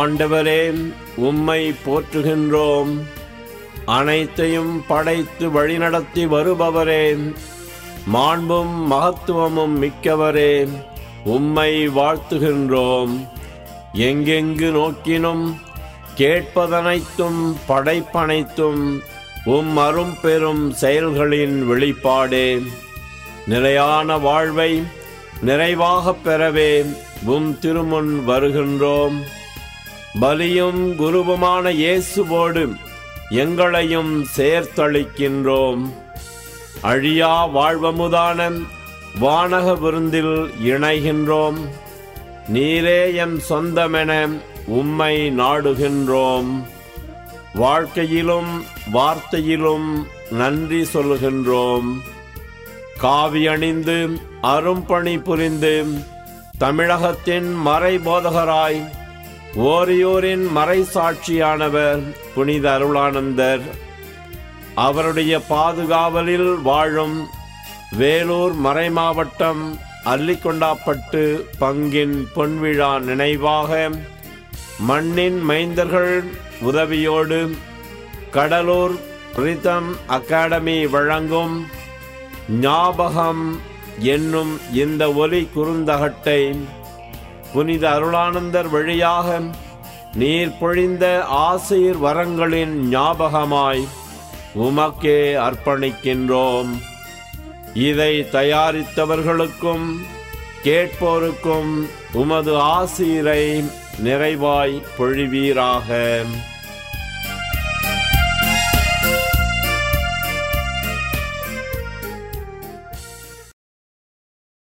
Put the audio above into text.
ஆண்டவரே உம்மை போற்றுகின்றோம் அனைத்தையும் படைத்து வழிநடத்தி வருபவரே மாண்பும் மகத்துவமும் மிக்கவரே உம்மை வாழ்த்துகின்றோம் எங்கெங்கு நோக்கினும் கேட்பதனைத்தும் படைப்பனைத்தும் உம் அரும் பெரும் செயல்களின் வெளிப்பாடே நிலையான வாழ்வை நிறைவாகப் பெறவே உம் திருமுன் வருகின்றோம் பலியும் குருவுமான இயேசுவோடு எங்களையும் சேர்த்தளிக்கின்றோம் அழியா வாழ்வமுதான வானக விருந்தில் இணைகின்றோம் நீரே எம் சொந்தமென உம்மை நாடுகின்றோம் வாழ்க்கையிலும் வார்த்தையிலும் நன்றி சொல்கின்றோம் காவி அணிந்து அரும்பணி புரிந்து தமிழகத்தின் மறைபோதகராய் ஓரியோரின் மறைசாட்சியானவர் புனித அருளானந்தர் அவருடைய பாதுகாவலில் வாழும் வேலூர் மறைமாவட்டம் அல்லிக்கொண்டாப்பட்டு பங்கின் பொன்விழா நினைவாக மண்ணின் மைந்தர்கள் உதவியோடு கடலூர் ரிதம் அகாடமி வழங்கும் ஞாபகம் என்னும் இந்த ஒலி குறுந்தகட்டை புனித அருளானந்தர் வழியாக நீர் பொழிந்த ஆசீர் வரங்களின் ஞாபகமாய் உமக்கே அர்ப்பணிக்கின்றோம் இதை தயாரித்தவர்களுக்கும் கேட்போருக்கும் உமது ஆசீரை நிறைவாய் பொழிவீராக